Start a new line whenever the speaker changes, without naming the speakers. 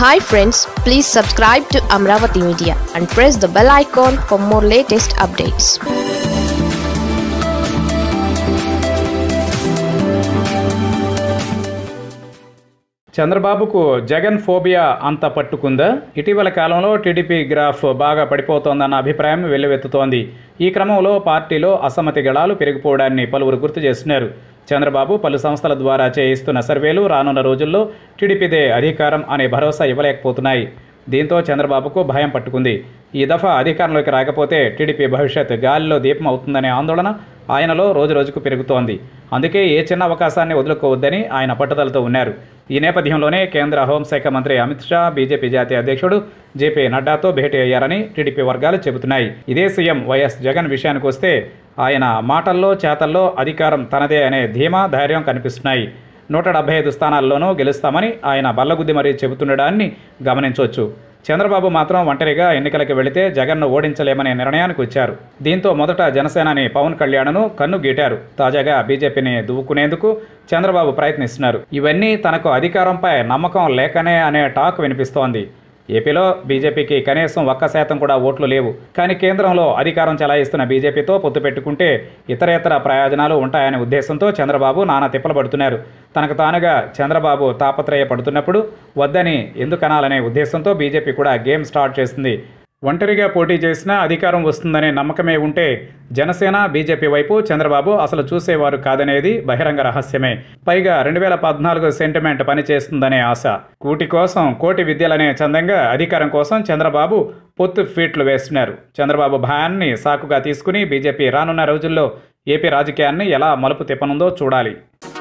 hi friends please subscribe to Amaravati media and press the bell icon for more latest updates
చంద్రబాబుకు Jagan phobia అంత పట్టుకుందా ఇటీవల కాలంలో TDP graph బాగా పడిపోతోందన్న అభిప్రాయం వెల్లువెత్తుతోంది ఈ క్రమంలో పార్టీలో అసమ్మతి గళాలు పెరిగిపోవడాన్ని పలువురు గుర్తు చేస్తున్నారు చంద్రబాబు పలు సంస్థల ద్వారా చేయిస్తున్న సర్వేలు రానున్న రోజుల్లో టీడీపీదే అధికారం అనే భరోసా ఇవ్వలేకపోతున్నాయి దీంతో చంద్రబాబుకు భయం పట్టుకుంది ఈ దఫా అధికారంలోకి రాకపోతే టీడీపీ భవిష్యత్ గాలిలో దీపం అవుతుందనే ఆందోళన ఆయనలో రోజురోజుకు పెరుగుతోంది అందుకే ఏ చిన్న అవకాశాన్ని వదులుకోవద్దని ఆయన పట్టుదలతో ఉన్నారు ఈ నేపథ్యంలోనే కేంద్ర హోంశాఖ మంత్రి అమిత్ షా బీజేపీ జాతీయ అధ్యక్షుడు జేపీ నడ్డాతో భేటీ అయ్యారని టీడీపీ వర్గాలు చెబుతున్నాయి ఇదే సీఎం వైఎస్ జగన్ విషయానికి వస్తే ఆయన మాటల్లో చేతల్లో అధికారం తనదే అనే ధీమా ధైర్యం కనిపిస్తున్నాయి నూట డెబ్బై ఐదు స్థానాల్లోనూ గెలుస్తామని ఆయన బల్లగుద్ది మరీ చెబుతుండడాన్ని గమనించవచ్చు చంద్రబాబు మాత్రం ఒంటరిగా ఎన్నికలకు వెళితే జగన్ను ఓడించలేమనే నిర్ణయానికి వచ్చారు దీంతో మొదట జనసేనాని పవన్ కళ్యాణ్ను కన్ను గీటారు తాజాగా బీజేపీని దువ్వుకునేందుకు చంద్రబాబు ప్రయత్నిస్తున్నారు ఇవన్నీ తనకు అధికారంపై నమ్మకం లేకనే అనే టాక్ వినిపిస్తోంది ఏపీలో బీజేపీకి కనీసం ఒక్క శాతం కూడా ఓట్లు లేవు కానీ కేంద్రంలో అధికారం చెలాయిస్తున్న బీజేపీతో పొత్తు పెట్టుకుంటే ఇతరేతర ప్రయోజనాలు ఉంటాయనే ఉద్దేశంతో చంద్రబాబు నానా తిప్పలు పడుతున్నారు తనకు తానుగా చంద్రబాబు తాపత్రయపడుతున్నప్పుడు వద్దని ఎందుకనాలనే ఉద్దేశంతో బీజేపీ కూడా గేమ్ స్టార్ట్ చేసింది ఒంటరిగా పోటీ చేసినా అధికారం వస్తుందనే నమ్మకమే ఉంటే జనసేన బీజేపీ వైపు చంద్రబాబు అసలు చూసేవారు కాదనేది బహిరంగ రహస్యమే పైగా రెండు వేల పద్నాలుగు సెంటిమెంట్ పనిచేస్తుందనే ఆశ కూటి కోసం కోటి విద్యలనే చందంగా అధికారం కోసం చంద్రబాబు పొత్తు ఫీట్లు వేస్తున్నారు చంద్రబాబు భయాన్ని సాకుగా తీసుకుని బీజేపీ రానున్న రోజుల్లో ఏపీ రాజకీయాన్ని ఎలా మలుపు తిప్పనుందో చూడాలి